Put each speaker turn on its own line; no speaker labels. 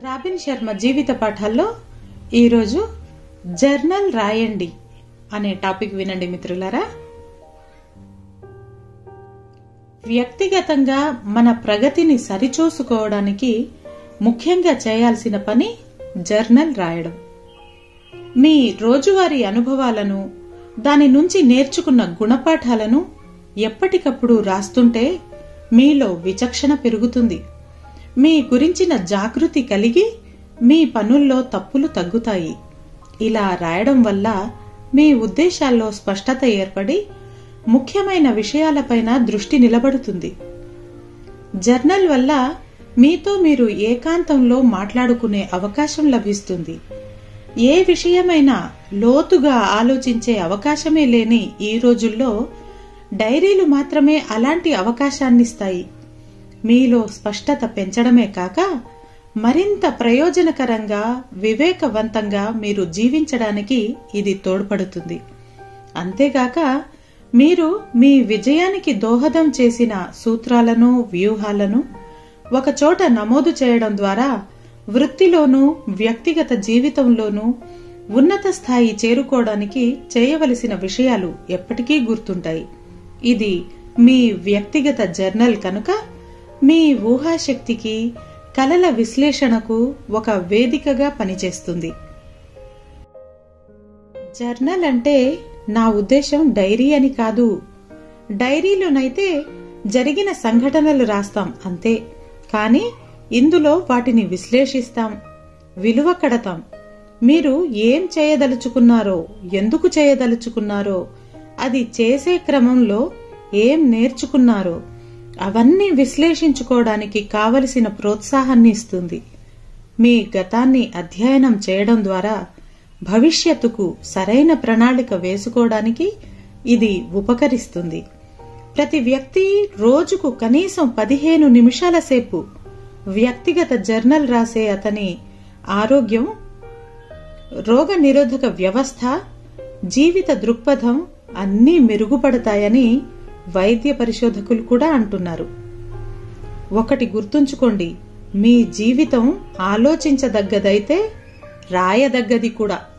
robin Sharma జీవిత పాఠాల్లో ఈరోజు journal రాయండి అనే టాపిక్ వినండి మిత్రులారా వ్యక్తిగతంగా మన ప్రగతిని సరిచూసుకోవడానికి ముఖ్యంగా చేయాల్సిన పని జర్నల్ రాయడం మీ రోజువారీ అనుభవాలను దాని నుంచి నేర్చుకున్న గుణపాఠాలను ఎప్పటికప్పుడు రాస్తుంటే మీలో విచక్షణ పెరుగుతుంది మీ గురించిన జాగృతి కలిగి మీ పనుల్లో తప్పులు తగ్గుతాయి ఇలా రాయడం వల్ల మీ ఉద్దేశాల్లో స్పష్టత ఏర్పడి ముఖ్యమైన విషయాలపైన దృష్టి నిలబడుతుంది జర్నల్ వల్ల మీతో మీరు ఏకాంతంలో మాట్లాడుకునే అవకాశం లభిస్తుంది ఏ విషయమైనా లోతుగా ఆలోచించే అవకాశమే లేని ఈ రోజుల్లో డైరీలు మాత్రమే అలాంటి అవకాశాన్నిస్తాయి మీలో స్పష్టత పెంచడమే కాక మరింత ప్రయోజనకరంగా వివేకవంతంగా మీరు జీవించడానికి ఇది తోడ్పడుతుంది అంతేగాక మీరు మీ విజయానికి దోహదం చేసిన సూత్రాలను వ్యూహాలను ఒకచోట నమోదు చేయడం ద్వారా వృత్తిలోనూ వ్యక్తిగత జీవితంలోనూ ఉన్నత స్థాయి చేరుకోవడానికి చేయవలసిన విషయాలు ఎప్పటికీ గుర్తుంటాయి ఇది మీ వ్యక్తిగత జర్నల్ కనుక మీ ఊహాశక్తికి కలల విశ్లేషణకు ఒక వేదికగా పనిచేస్తుంది జర్నల్ అంటే నా ఉద్దేశం డైరీ అని కాదు డైరీలోనైతే జరిగిన సంఘటనలు రాస్తాం అంతే కానీ ఇందులో వాటిని విశ్లేషిస్తాం విలువ కడతాం మీరు ఏం చేయదలుచుకున్నారో ఎందుకు చేయదలుచుకున్నారో అది చేసే క్రమంలో ఏం నేర్చుకున్నారో అవన్నీ విశ్లేషించుకోవడానికి కావలసిన ప్రోత్సాహాన్ని ఇస్తుంది మీ గతాన్ని అధ్యయనం చేయడం ద్వారా భవిష్యత్తుకు సరైన ప్రణాళిక వేసుకోవడానికి ఇది ఉపకరిస్తుంది ప్రతి వ్యక్తి రోజుకు కనీసం పదిహేను నిమిషాల సేపు వ్యక్తిగత జర్నల్ రాసే అతని ఆరోగ్యం రోగ నిరోధక వ్యవస్థ జీవిత దృక్పథం అన్నీ మెరుగుపడతాయని వైద్య పరిశోధకులు కూడా అంటున్నారు ఒకటి గుర్తుంచుకోండి మీ జీవితం ఆలోచించదగ్గదైతే రాయదగ్గది కూడా